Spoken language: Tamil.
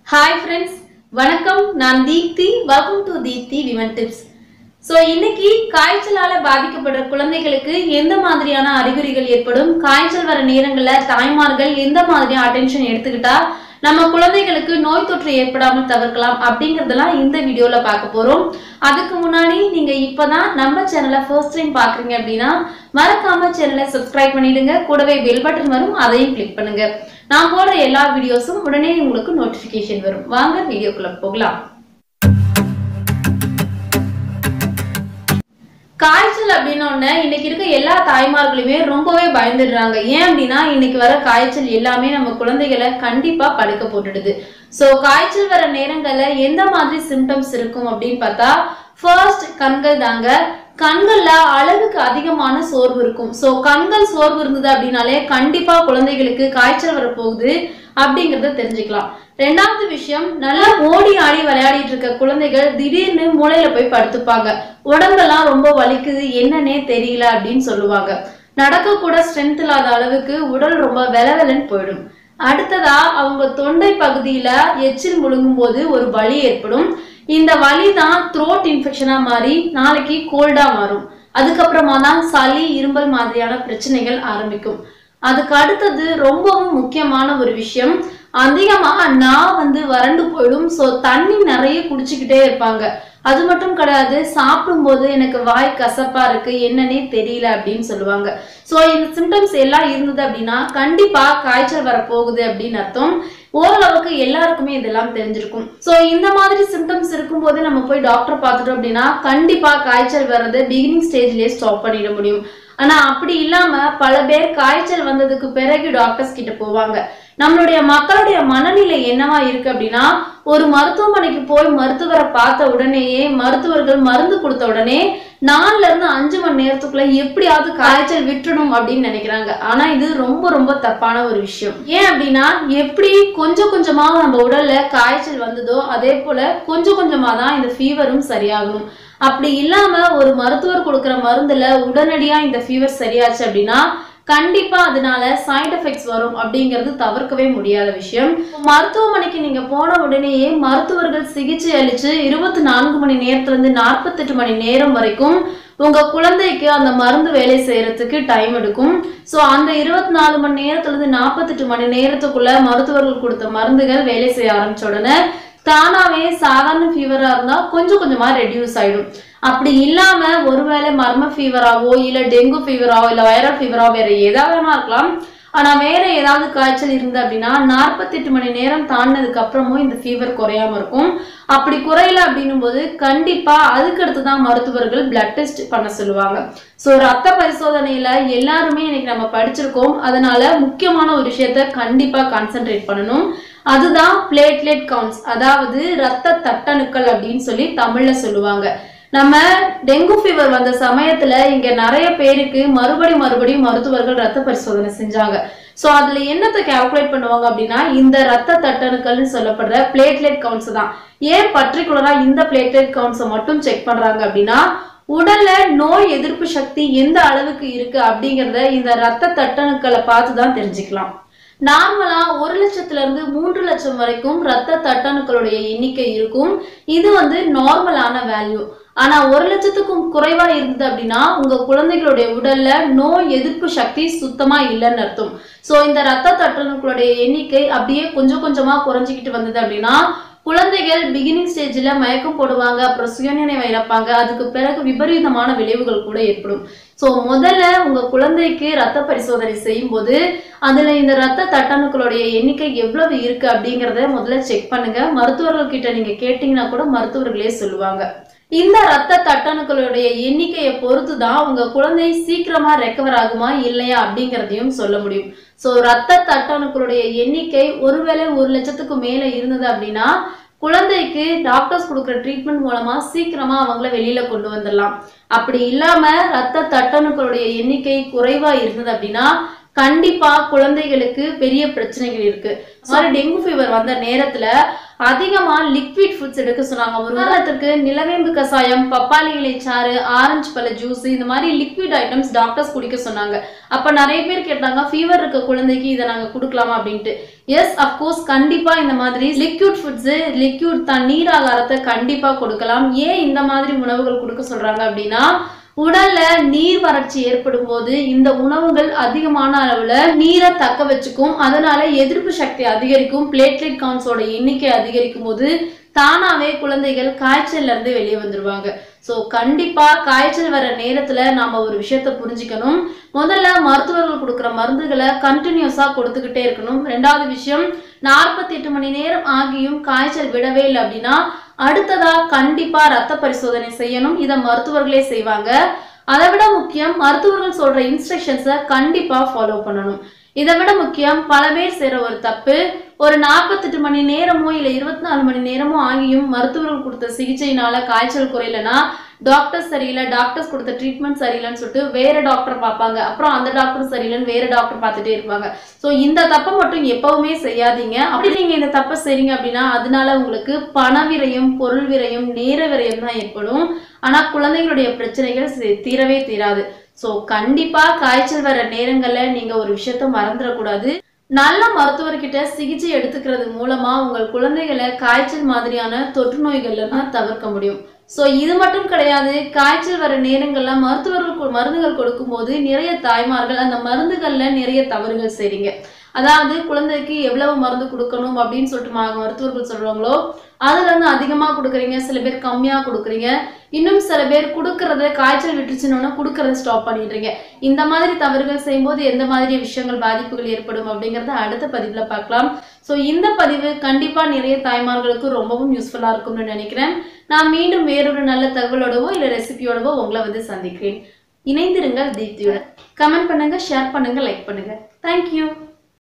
ஹாய் ஃப்ரெண்ட்ஸ் வணக்கம் நான் Deepthi welcome to Deepthi women tips so இன்னைக்கு காய்ச்சலால பாதிக்கப்படுற குழந்தைகளுக்கு எந்த மாதிரியான அறிகுறிகள் ஏற்படும் காய்ச்சல் வர நேரங்களில் தாய்மார்கள் எந்த மாதிரியான அட்டென்ஷன் எடுத்துக்கிட்டா நம்ம குழந்தைகளுக்கு நோய் தொற்று ஏற்படாமல் தவிர்க்கலாம் அப்படிங்கறதெல்லாம் இந்த வீடியோல பார்க்க போறோம் அதுக்கு முன்னாடி நீங்க இப்பதான் நம்ம சேனலை ஃபர்ஸ்ட் டைம் பாக்குறீங்க அப்படின்னா மறக்காம சேனலை சப்ஸ்கிரைப் பண்ணிடுங்க கூடவே பெல் பட்டன் வரும் அதையும் கிளிக் பண்ணுங்க நான் போடுற எல்லா வீடியோஸும் உடனே உங்களுக்கு நோட்டிபிகேஷன் வரும் வாங்க வீடியோக்குள்ள போகலாம் காய்ச்சல் அப்படின்னோடனே இன்னைக்கு இருக்க எல்லா தாய்மார்களுமே ரொம்பவே பயந்துடுறாங்க ஏன் அப்படின்னா இன்னைக்கு வர காய்ச்சல் எல்லாமே நம்ம குழந்தைகளை கண்டிப்பா படுக்க போட்டுடுது ஸோ காய்ச்சல் வர நேரங்கள்ல எந்த மாதிரி சிம்டம்ஸ் இருக்கும் அப்படின்னு பார்த்தா ஃபர்ஸ்ட் கண்கள் தாங்க கண்கள்ல அளவுக்கு அதிகமான சோர்வு இருக்கும் ஸோ கண்கள் சோர்வு இருந்தது அப்படின்னாலே கண்டிப்பா குழந்தைகளுக்கு காய்ச்சல் வரப்போகுது அப்படிங்கறத தெரிஞ்சுக்கலாம் ரெண்டாவது விஷயம் நல்லா ஓடி ஆடி விளையாடிட்டு இருக்க குழந்தைகள் திடீர்னு மூளையில போய் படுத்துப்பாங்க உடம்பெல்லாம் ரொம்ப வலிக்குது என்னன்னே தெரியல அப்படின்னு சொல்லுவாங்க நடக்க கூட ஸ்ட்ரென்த் இல்லாத அளவுக்கு உடல் ரொம்ப வெலவெலன்னு போயிடும் அடுத்ததா அவங்க தொண்டை பகுதியில எச்சில் முழுங்கும் போது ஒரு வலி ஏற்படும் இந்த வலி தான் த்ரோட் இன்ஃபெக்ஷனா மாறி நாளைக்கு கோல்டா மாறும் அதுக்கப்புறமா தான் சளி இரும்பல் மாதிரியான பிரச்சனைகள் ஆரம்பிக்கும் அதுக்கு அடுத்தது ரொம்பவும் முக்கியமான ஒரு விஷயம் அதிகமா நான் வந்து வறண்டு போயிடும் ஸோ தண்ணி நிறைய குடிச்சுக்கிட்டே இருப்பாங்க அது மட்டும் கிடையாது சாப்பிடும்போது எனக்கு வாய் கசப்பா இருக்கு என்னன்னே தெரியல அப்படின்னு சொல்லுவாங்க ஸோ இந்த சிம்டம்ஸ் எல்லாம் இருந்தது அப்படின்னா கண்டிப்பா காய்ச்சல் வரப்போகுது அப்படின்னு அர்த்தம் ஓரளவுக்கு எல்லாருக்குமே இதெல்லாம் தெரிஞ்சிருக்கும் ஸோ இந்த மாதிரி சிம்டம்ஸ் இருக்கும்போது நம்ம போய் டாக்டர் பார்த்துட்டோம் அப்படின்னா கண்டிப்பா காய்ச்சல் வர்றது பிகினிங் ஸ்டேஜ்லயே ஸ்டாப் பண்ணிட முடியும் ஆனா அப்படி இல்லாம பல பேர் காய்ச்சல் வந்ததுக்கு பிறகு டாக்டர்ஸ் கிட்ட போவாங்க நம்மளுடைய மக்களுடைய மனநிலை என்னவா இருக்கு அப்படின்னா ஒரு மருத்துவமனைக்கு போய் மருத்துவரை பார்த்த உடனேயே மருத்துவர்கள் மருந்து கொடுத்த உடனே நாலுல இருந்து அஞ்சு மணி நேரத்துக்குள்ள எப்படியாவது காய்ச்சல் விட்டுணும் அப்படின்னு நினைக்கிறாங்க ஆனா இது ரொம்ப ரொம்ப தப்பான ஒரு விஷயம் ஏன் அப்படின்னா எப்படி கொஞ்சம் கொஞ்சமா நம்ம உடல்ல காய்ச்சல் வந்ததோ அதே போல கொஞ்சம் கொஞ்சமா தான் இந்த ஃபீவரும் சரியாகணும் அப்படி இல்லாம ஒரு மருத்துவர் கொடுக்குற மருந்துல உடனடியா இந்த ஃபீவர் சரியாச்சு அப்படின்னா கண்டிப்பா அதனால சைடு எஃபெக்ட்ஸ் வரும் அப்படிங்கிறது தவிர்க்கவே முடியாத விஷயம் மருத்துவமனைக்கு நீங்க போன உடனேயே மருத்துவர்கள் சிகிச்சை அளிச்சு இருபத்தி நான்கு மணி நேரத்துல இருந்து நாற்பத்தெட்டு மணி நேரம் வரைக்கும் உங்க குழந்தைக்கு அந்த மருந்து வேலை செய்யறதுக்கு டைம் எடுக்கும் ஸோ அந்த இருபத்தி நாலு மணி நேரத்துல இருந்து நாற்பத்தெட்டு மணி நேரத்துக்குள்ள மருத்துவர்கள் கொடுத்த மருந்துகள் வேலை செய்ய ஆரம்பிச்ச உடனே தானாவே சாதாரண ஃபீவரா இருந்தா கொஞ்சம் கொஞ்சமா ரெடியூஸ் ஆயிடும் அப்படி இல்லாம ஒருவேளை மர்ம ஃபீவராவோ இல்ல டெங்கு ஃபீவராவோ இல்ல வைரல் ஃபீவராவோ வேற ஏதாவது வேணா இருக்கலாம் ஆனா வேற ஏதாவது காய்ச்சல் இருந்து அப்படின்னா நாற்பத்தெட்டு மணி நேரம் தாண்டினதுக்கு அப்புறமும் இந்த ஃபீவர் குறையாம இருக்கும் அப்படி குறையல அப்படின்னும் போது கண்டிப்பா அதுக்கு அடுத்து தான் மருத்துவர்கள் பிளட் டெஸ்ட் பண்ண சொல்லுவாங்க ஸோ ரத்த பரிசோதனையில எல்லாருமே இன்னைக்கு நம்ம படிச்சிருக்கோம் அதனால முக்கியமான ஒரு விஷயத்த கண்டிப்பா கான்சென்ட்ரேட் பண்ணணும் அதுதான் பிளேட்லெட் கவுண்ட்ஸ் அதாவது ரத்த தட்டணுக்கள் அப்படின்னு சொல்லி தமிழ்ல சொல்லுவாங்க நம்ம டெங்கு ஃபீவர் வந்த சமயத்துல இங்க நிறைய பேருக்கு மறுபடி மறுபடியும் மருத்துவர்கள் ரத்த பரிசோதனை செஞ்சாங்க ஸோ அதுல என்னத்தை கால்குலேட் பண்ணுவாங்க அப்படின்னா இந்த ரத்த தட்டணுக்கள்னு சொல்லப்படுற பிளேட்லெட் கவுண்ட்ஸ் தான் ஏன் பர்டிகுலரா இந்த பிளேட்லெட் கவுண்ட்ஸை மட்டும் செக் பண்றாங்க அப்படின்னா உடல்ல நோய் எதிர்ப்பு சக்தி எந்த அளவுக்கு இருக்கு அப்படிங்கறத இந்த ரத்த தட்டணுக்களை பார்த்து தான் தெரிஞ்சுக்கலாம் நார்மலா ஒரு லட்சத்துல இருந்து மூன்று லட்சம் வரைக்கும் ரத்த தட்டணுக்களுடைய எண்ணிக்கை இருக்கும் இது வந்து நார்மலான வேல்யூ ஆனா ஒரு லட்சத்துக்கும் குறைவா இருந்தது அப்படின்னா உங்க குழந்தைகளுடைய உடல்ல நோய் எதிர்ப்பு சக்தி சுத்தமா இல்லைன்னு அர்த்தம் சோ இந்த ரத்த தட்டணுக்களுடைய எண்ணிக்கை அப்படியே கொஞ்சம் கொஞ்சமா குறைஞ்சிக்கிட்டு வந்தது அப்படின்னா குழந்தைகள் பிகினிங் ஸ்டேஜில் மயக்கம் போடுவாங்க அப்புறம் சுயநினைவை இழப்பாங்க அதுக்கு பிறகு விபரீதமான விளைவுகள் கூட ஏற்படும் ஸோ முதல்ல உங்க குழந்தைக்கு ரத்த பரிசோதனை செய்யும் போது அதுல இந்த ரத்த தட்டணுக்களுடைய எண்ணிக்கை எவ்வளவு இருக்கு அப்படிங்கறத முதல்ல செக் பண்ணுங்க மருத்துவர்கள் கிட்ட நீங்க கேட்டீங்கன்னா கூட மருத்துவர்களே சொல்லுவாங்க இந்த ரத்த தட்டணுக்களுடைய எண்ணிக்கையை பொறுத்து தான் உங்க குழந்தை சீக்கிரமா ரெக்கவர் ஆகுமா இல்லையா அப்படிங்கிறதையும் சொல்ல முடியும் ஸோ ரத்த தட்டணுக்களுடைய எண்ணிக்கை ஒருவேளை ஒரு லட்சத்துக்கு மேல இருந்தது அப்படின்னா குழந்தைக்கு டாக்டர்ஸ் கொடுக்குற ட்ரீட்மெண்ட் மூலமா சீக்கிரமா அவங்கள வெளியில கொண்டு வந்துடலாம் அப்படி இல்லாம ரத்த தட்டணுக்களுடைய எண்ணிக்கை குறைவா இருந்தது அப்படின்னா கண்டிப்பா குழந்தைகளுக்கு பெரிய பிரச்சனைகள் இருக்கு மாதிரி டெங்கு ஃபீவர் வந்த நேரத்துல அதிகமா லிக்விட் ஃபுட்ஸ் எடுக்க சொன்னாங்க ஒரு உதாரணத்துக்கு நிலவேம்பு கசாயம் பப்பாளி இலை சாறு ஆரஞ்சு பழ ஜூஸ் இந்த மாதிரி லிக்விட் ஐட்டம்ஸ் டாக்டர்ஸ் குடிக்க சொன்னாங்க அப்ப நிறைய பேர் கேட்டாங்க ஃபீவர் இருக்க குழந்தைக்கு இதை நாங்க கொடுக்கலாமா அப்படின்ட்டு எஸ் அப்கோர்ஸ் கண்டிப்பா இந்த மாதிரி லிக்யூட் ஃபுட்ஸ் லிக்யூட் தண்ணீர் ஆகாரத்தை கண்டிப்பா கொடுக்கலாம் ஏன் இந்த மாதிரி உணவுகள் கொடுக்க சொல்றாங்க அப்படின்னா உடல்ல நீர் வறட்சி ஏற்படும் போது இந்த உணவுகள் அதிகமான அளவுல நீரை தக்க வச்சுக்கும் அதனால எதிர்ப்பு சக்தி அதிகரிக்கும் பிளேட்லெட் கவுண்ட்ஸோட எண்ணிக்கை அதிகரிக்கும் போது தானாவே குழந்தைகள் காய்ச்சல்ல இருந்து வெளியே வந்துருவாங்க ஸோ கண்டிப்பா காய்ச்சல் வர நேரத்துல நாம ஒரு விஷயத்த புரிஞ்சுக்கணும் முதல்ல மருத்துவர்கள் கொடுக்குற மருந்துகளை கண்டினியூஸா கொடுத்துக்கிட்டே இருக்கணும் ரெண்டாவது விஷயம் நாற்பத்தி எட்டு மணி நேரம் ஆகியும் காய்ச்சல் விடவே இல்லை அப்படின்னா அடுத்ததா கண்டிப்பா ரத்த பரிசோதனை செய்யணும் இதை மருத்துவர்களே செய்வாங்க அதை விட முக்கியம் மருத்துவர்கள் சொல்ற இன்ஸ்ட்ரக்ஷன்ஸை கண்டிப்பா ஃபாலோ பண்ணணும் இதை விட முக்கியம் பல பேர் செய்யற ஒரு தப்பு ஒரு நாற்பத்தெட்டு மணி நேரமோ இல்லை இருபத்தி நாலு மணி நேரமோ ஆகியும் மருத்துவர்கள் கொடுத்த சிகிச்சையினால காய்ச்சல் குறையலனா டாக்டர் சரியில்லை டாக்டர்ஸ் கொடுத்த ட்ரீட்மெண்ட் சரியில்லைன்னு சொல்லிட்டு வேற டாக்டர் பார்ப்பாங்க அப்புறம் அந்த டாக்டர் சரியில்லைன்னு வேற டாக்டர் பார்த்துட்டே இருப்பாங்க ஸோ இந்த தப்பை மட்டும் எப்பவுமே செய்யாதீங்க அப்படி நீங்க இந்த தப்பை செய்றீங்க அப்படின்னா அதனால உங்களுக்கு பண விரயம் பொருள் விரயம் நேர விரயம் தான் ஏற்படும் ஆனா குழந்தைகளுடைய பிரச்சனைகள் சி- தீரவே தீராது ஸோ கண்டிப்பா காய்ச்சல் வர நேரங்கள்ல நீங்க ஒரு விஷயத்த மறந்துடக்கூடாது நல்ல மருத்துவர்கிட்ட சிகிச்சை எடுத்துக்கிறது மூலமா உங்கள் குழந்தைகளை காய்ச்சல் மாதிரியான தொற்று நோய்கள்ல தவிர்க்க முடியும் ஸோ இது மட்டும் கிடையாது காய்ச்சல் வர நேரங்கள்ல மருத்துவர்கள் கு- மருந்துகள் கொடுக்கும்போது நிறைய தாய்மார்கள் அந்த மருந்துகள்ல நிறைய தவறுகள் செய்றீங்க அதாவது குழந்தைக்கு எவ்வளவு மருந்து கொடுக்கணும் அப்படின்னு சொல்லிட்டு ம- மருத்துவர்கள் சொல்றாங்களோ அதுல இருந்து அதிகமா கொடுக்குறீங்க சில பேர் கம்மியா கொடுக்குறீங்க இன்னும் சில பேர் கொடுக்கறத காய்ச்சல் விட்டுச்சுன்னு கொடுக்கறத ஸ்டாப் பண்ணிடுறீங்க இந்த மாதிரி தவறுகள் செய்யும்போது எந்த மாதிரி விஷயங்கள் பாதிப்புகள் ஏற்படும் அப்படிங்கறத அடுத்த பதிவுல பார்க்கலாம் ஸோ இந்த பதிவு கண்டிப்பா நிறைய தாய்மார்களுக்கு ரொம்பவும் யூஸ்ஃபுல்லா இருக்கும்னு நினைக்கிறேன் நான் மீண்டும் வேறொரு நல்ல தகவலோடவோ இல்ல ரெசிபியோடவோ உங்களை வந்து சந்திக்கிறேன் இணைந்திருங்கள் தீப்தியுடன் கமெண்ட் பண்ணுங்க ஷேர் பண்ணுங்க லைக் பண்ணுங்க தேங்க்யூ